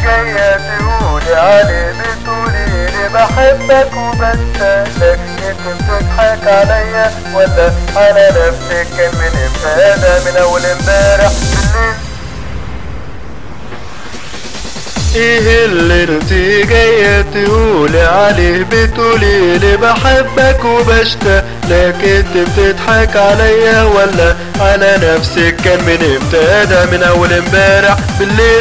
جاية تقولي عليه بتقولي لي بحبك وبستهلك انت بتضحك عليا ولا على نفسك كان من امبارح من اول امبارح بالليل ايه اللي انت جاية تقولي عليه بتقولي لي بحبك وبشتاق لك انت بتضحك عليا ولا على نفسك كان من امتى ده من اول امبارح بالليل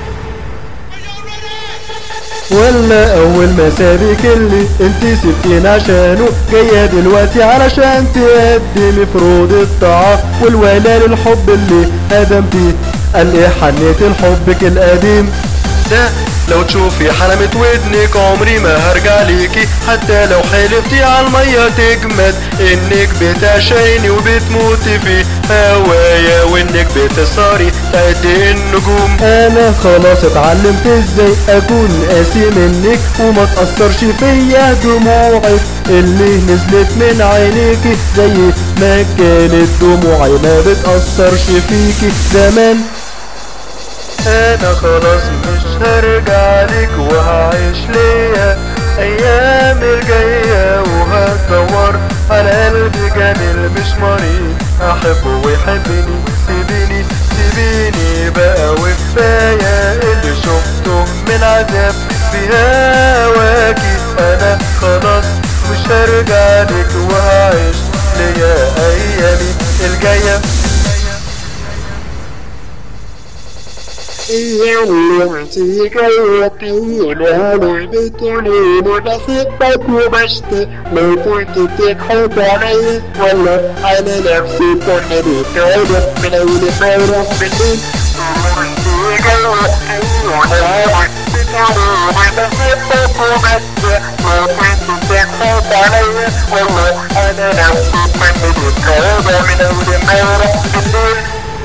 ولا اول ما سابك اللي انت سبتين عشانه جاية دلوقتي علشان تقدمي فروض الطاعة والولاء للحب اللي هدمتيه قال ايه حنيت لحبك القديم ده لو تشوفي حلمة ودنك عمري ما هرجع ليكي حتى لو حلفتي عالمية تجمد انك بتعشقيني وبتموتي في هوايا وانك بتسهري تعدي النجوم انا خلاص اتعلمت ازاي اكون قاسي منك وما تأثرش فيا دموعك اللي نزلت من عينيكي زي ما كانت دموعي ما بتأثرش فيكي زمان انا خلاص مش هرجع لك وهعيش ليا ايام الجاية وهدور على قلب جميل مش مريض احبه ويحبني سيبيني سيبيني بقى وكفاية اللي شفته من عذاب في هواكي انا خلاص مش هرجع لك وهعيش ليا ايامي الجايه يلا انتي جاية تقولي علي بتقولي لي بحبك وبشتاق لو كنت بتضحك عليا ولا على نفسي كنا بنتعرف من أول امبارح بالليل انتي جاية تقولي علي بتقولي لي بحبك وبشتاق لو كنت بتضحك عليا ولا على نفسي كنا بنتعرف من أول امبارح بالليل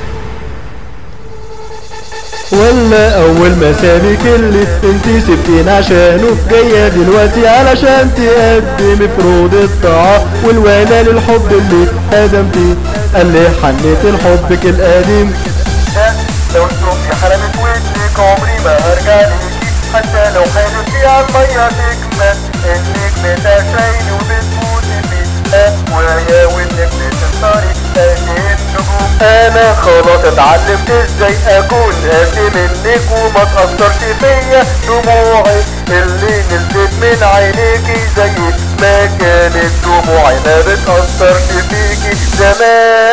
ولا اول ما سابك اللي انت سبتين عشانه جاية دلوقتي علشان تقدمي فروض الطاعة والولاء للحب اللي هدمتيه قال لي حنيت لحبك القديم ده لو تشوفي حلمة ودنك عمري ما هرجع ليكي حتى لو حلفتي عالمية تكمل انك بتعشقيني وبتموتي فيها ويا وانك بتسهري تاني النجوم انا خلاص اتعلمت ازاي اكون قاسي منك وما تأثرش فيا دموعي اللي نزلت من عينيكي زي ما كانت دموعي ما بتأثرش فيكي زمان